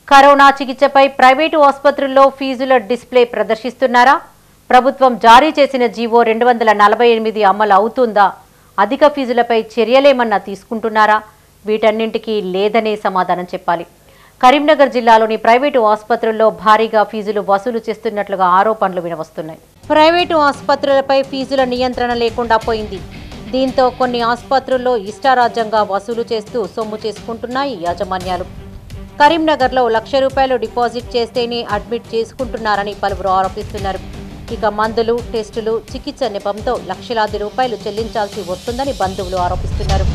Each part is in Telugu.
కరోనా చికిత్సపై ప్రైవేటు ఆసుపత్రుల్లో ఫీజుల డిస్ప్లే ప్రదర్శిస్తున్నారా ప్రభుత్వం జారీ చేసిన జీవో రెండు వందల నలభై ఎనిమిది అమలు అవుతుందా అధిక ఫీజులపై చర్యలేమన్నా తీసుకుంటున్నారా వీటన్నింటికీ లేదనే సమాధానం చెప్పాలి కరీంనగర్ జిల్లాలోని ప్రైవేటు ఆసుపత్రుల్లో భారీగా ఫీజులు వసూలు చేస్తున్నట్లుగా ఆరోపణలు వినవస్తున్నాయి ప్రైవేటు ఆసుపత్రులపై ఫీజుల నియంత్రణ లేకుండా పోయింది దీంతో కొన్ని ఆసుపత్రుల్లో ఇష్టారాజ్యంగా వసూలు చేస్తూ సొమ్ము చేసుకుంటున్నాయి యాజమాన్యాలు కరీంనగర్లో లక్ష రూపాయలు డిపాజిట్ చేస్తేనే అడ్మిట్ చేసుకుంటున్నారని పలువురు ఆరోపిస్తున్నారు ఇక మందులు టెస్టులు చికిత్స నెపంతో లక్షలాది రూపాయలు చెల్లించాల్సి వస్తుందని బంధువులు ఆరోపిస్తున్నారు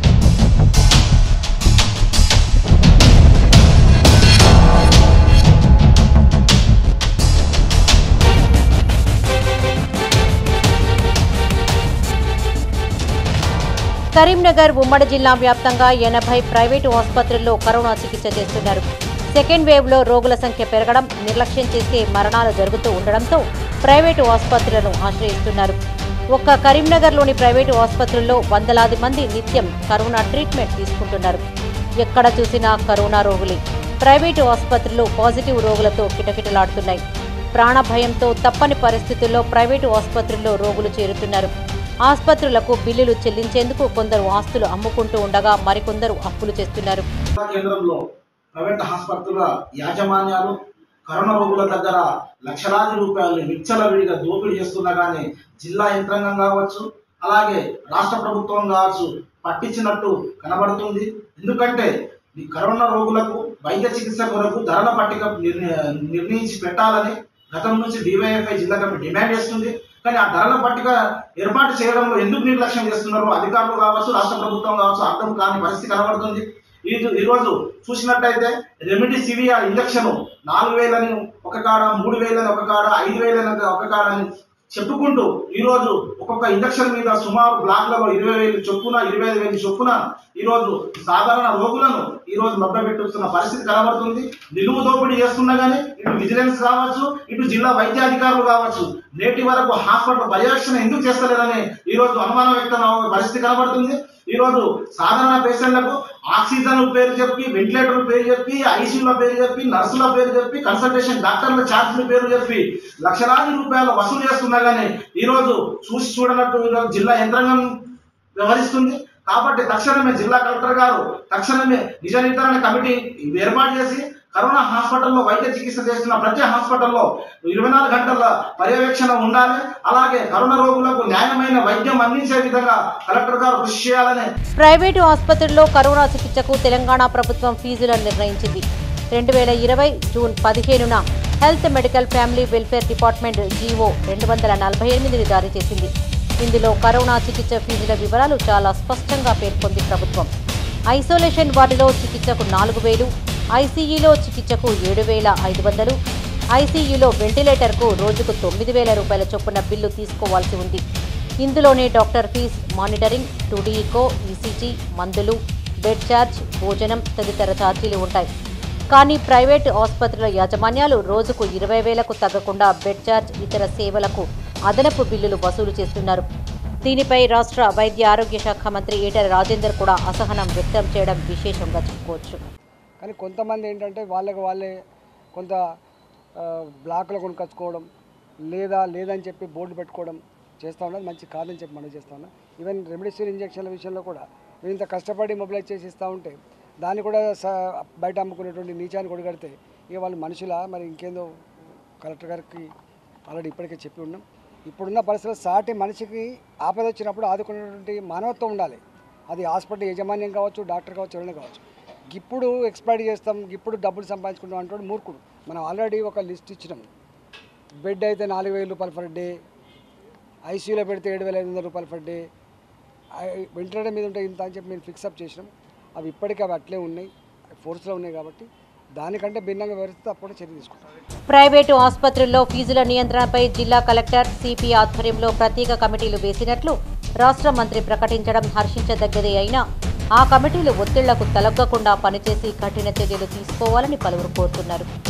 కరీంనగర్ ఉమ్మడి జిల్లా వ్యాప్తంగా ఎనభై ప్రైవేటు ఆసుపత్రుల్లో కరోనా చికిత్స చేస్తున్నారు సెకండ్ వేవ్లో రోగుల సంఖ్య పెరగడం నిర్లక్ష్యం చేస్తే మరణాలు జరుగుతూ ఉండడంతో ప్రైవేటు ఆసుపత్రులను ఆశ్రయిస్తున్నారు ఒక్క కరీంనగర్లోని ప్రైవేటు ఆసుపత్రుల్లో వందలాది మంది నిత్యం కరోనా ట్రీట్మెంట్ తీసుకుంటున్నారు ఎక్కడ చూసినా కరోనా రోగులే ప్రైవేటు ఆసుపత్రులు పాజిటివ్ రోగులతో కిటకిటలాడుతున్నాయి ప్రాణభయంతో తప్పని పరిస్థితుల్లో ప్రైవేటు ఆసుపత్రుల్లో రోగులు చేరుతున్నారు ఆసుపత్రులకు బిల్లులు చెల్లించేందుకు కొందరు ఆస్తులు అమ్ముకుంటూ ఉండగా మరికొందరు అప్పులు చేస్తున్నారు జిల్లా కేంద్రంలో ప్రైవేట్ ఆసుపత్రుల యాజమాన్యాలు కరోనా రోగుల దగ్గర లక్షలాది రూపాయలు విచ్చలవిడిగా దోపిడీ చేస్తున్నా కానీ జిల్లా యంత్రాంగం కావచ్చు అలాగే రాష్ట్ర ప్రభుత్వం కావచ్చు పట్టించినట్టు కనబడుతుంది ఎందుకంటే ఈ కరోనా రోగులకు వైద్య చికిత్స కొరకు ధరల పట్టిక నిర్ణ- నిర్ణయించి పెట్టాలని గతం నుంచి డివైఎఫ్ఐ జిల్లా కమిటీ డిమాండ్ చేస్తుంది కానీ ఆ ధరల పట్టిక ఏర్పాటు చేయడంలో ఎందుకు నిర్లక్ష్యం చేస్తున్నారు అధికారులు కావచ్చు రాష్ట్ర ప్రభుత్వం కావచ్చు అర్థం కాని పరిస్థితి కనబడుతుంది ఈ ఈ రోజు చూసినట్టయితే రెమిడి సివియా ఇంజక్షన్ నాలుగు వేలని ఒక కాడ మూడు వేలని ఒక కాడ ఐదు వేలని ఒక కాడ అని చెప్పుకుంటూ ఈ రోజు ఒక్కొక్క ఇంజక్షన్ మీద సుమారు బ్లాక్లలో ఇరవై వేలు చొప్పున ఇరవై ఐదు వేలు చొప్పున ఈ రోజు సాధారణ రోగులను ఈ రోజు మభ్యపెట్టుతున్న పరిస్థితి కనబడుతుంది నిలువు దోపిడీ చేస్తున్నా కానీ ఇటు విజిలెన్స్ కావచ్చు ఇటు జిల్లా వైద్య అధికారులు కావచ్చు నేటి వరకు హాస్పిటల్ పర్యవేక్షణ ఎందుకు చేస్తలేరని ఈ రోజు అనుమానం వ్యక్తం అవ్వే పరిస్థితి కనబడుతుంది ఈ రోజు సాధారణ పేషెంట్లకు ఆక్సిజన్ పేరు చెప్పి వెంటిలేటర్ పేరు చెప్పి ఐసీయూల పేరు చెప్పి నర్సుల పేరు చెప్పి కన్సల్టేషన్ డాక్టర్ల ఛార్జీల పేరు చెప్పి లక్షలాది రూపాయలు వసూలు చేస్తున్నా కానీ ఈ రోజు చూసి చూడనట్టు ఈరోజు జిల్లా యంత్రాంగం వ్యవహరిస్తుంది కాబట్టి తక్షణమే జిల్లా కలెక్టర్ గారు తక్షణమే నిజ నిర్ధారణ కమిటీ ఏర్పాటు చేసి కరోనా హాస్పిటల్లో వైద్య చికిత్స చేస్తున్న ప్రతి హాస్పిటల్లో ఇరవై నాలుగు గంటల పర్యవేక్షణ ఉండాలి అలాగే కరోనా రోగులకు న్యాయమైన వైద్యం అందించే విధంగా కలెక్టర్ గారు కృషి చేయాలని ప్రైవేటు ఆసుపత్రుల్లో కరోనా చికిత్సకు తెలంగాణ ప్రభుత్వం ఫీజులను నిర్ణయించింది రెండు వేల ఇరవై జూన్ పదిహేనున health medical family welfare department GO రెండు వందల నలభై ఎనిమిదిని జారీ చేసింది ఇందులో కరోనా చికిత్స ఫీజుల వివరాలు చాలా స్పష్టంగా పేర్కొంది ప్రభుత్వం ఐసోలేషన్ వార్డులో చికిత్సకు నాలుగు వేలు ఐసీయూలో చికిత్సకు ఏడు వేల ఐదు వందలు ఐసీయూలో వెంటిలేటర్కు రోజుకు తొమ్మిది వేల రూపాయల చొప్పున బిల్లు తీసుకోవాల్సి ఉంది ఇందులోనే డాక్టర్ ఫీజ్ మానిటరింగ్ టుడీకో ఈసీజీ మందులు బెడ్ ఛార్జ్ భోజనం తదితర ఛార్జీలు ఉంటాయి కానీ ప్రైవేట్ ఆసుపత్రుల యాజమాన్యాలు రోజుకు ఇరవై వేలకు తగ్గకుండా బెడ్ ఛార్జ్ ఇతర సేవలకు అదనపు బిల్లులు వసూలు చేస్తున్నారు దీనిపై రాష్ట్ర వైద్య ఆరోగ్య శాఖ మంత్రి ఈటెల రాజేందర్ కూడా అసహనం వ్యక్తం చేయడం విశేషంగా చెప్పుకోవచ్చు కానీ కొంతమంది ఏంటంటే వాళ్ళకి వాళ్ళే కొంత ఆ, బ్లాక్లో కొనుక్కొచ్చుకోవడం లేదా లేదని చెప్పి బోర్డు పెట్టుకోవడం చేస్తూ ఉన్నది మంచి కాదని చెప్పి మనం చేస్తూ ఉన్నాం ఈవెన్ రెమిడిసివిర్ ఇంజక్షన్ల విషయంలో కూడా మేము ఇంత కష్టపడి మొబిలైజ్ చేసి ఇస్తూ ఉంటే దాన్ని కూడా స- బయట అమ్ముకునేటువంటి నీచాన్ని కొడగడితే ఇక వాళ్ళు మనుషుల మరి ఇంకేందో కలెక్టర్ గారికి ఆల్రెడీ ఇప్పటికే చెప్పి ఉన్నాం ఇప్పుడున్న పరిస్థితుల్లో సాటి మనిషికి ఆపద వచ్చినప్పుడు ఆదుకునేటువంటి మానవత్వం ఉండాలి అది హాస్పిటల్ యాజమాన్యం కావచ్చు డాక్టర్ కావచ్చు ఎవరైనా కావచ్చు ఇప్పుడు ఎక్స్పైర్ చేస్తాం ఇప్పుడు డబ్బులు సంపాదించుకుంటాం అంటాడు మూర్ఖుడు మనం ఆల్రెడీ ఒక లిస్ట్ ఇచ్చినాం బెడ్ అయితే నాలుగు వేల రూపాయలు పర్ డే ఐసీయూలో పెడితే ఏడు వేల ఐదు వందల రూపాయలు పర్ డే వెంటిలేటర్ మీద ఉంటే ఇంత అని చెప్పి మేము ఫిక్సప్ చేసినాం అవి ఇప్పటికీ అవి అట్లే ఉన్నాయి ఫోర్స్లో ఉన్నాయి కాబట్టి దానికంటే భిన్నంగా వివరిస్తే అప్పుడు చర్య తీసుకుంటాం ప్రైవేటు ఆసుపత్రుల్లో ఫీజుల నియంత్రణపై జిల్లా కలెక్టర్ సిపి ఆధ్వర్యంలో ప్రత్యేక కమిటీలు వేసినట్లు రాష్ట్ర మంత్రి ప్రకటించడం హర్షించదగ్గదే అయినా ఆ కమిటీలు ఒత్తిళ్లకు తలగ్గకుండా పనిచేసి కఠిన చర్యలు తీసుకోవాలని పలువురు కోరుతున్నారు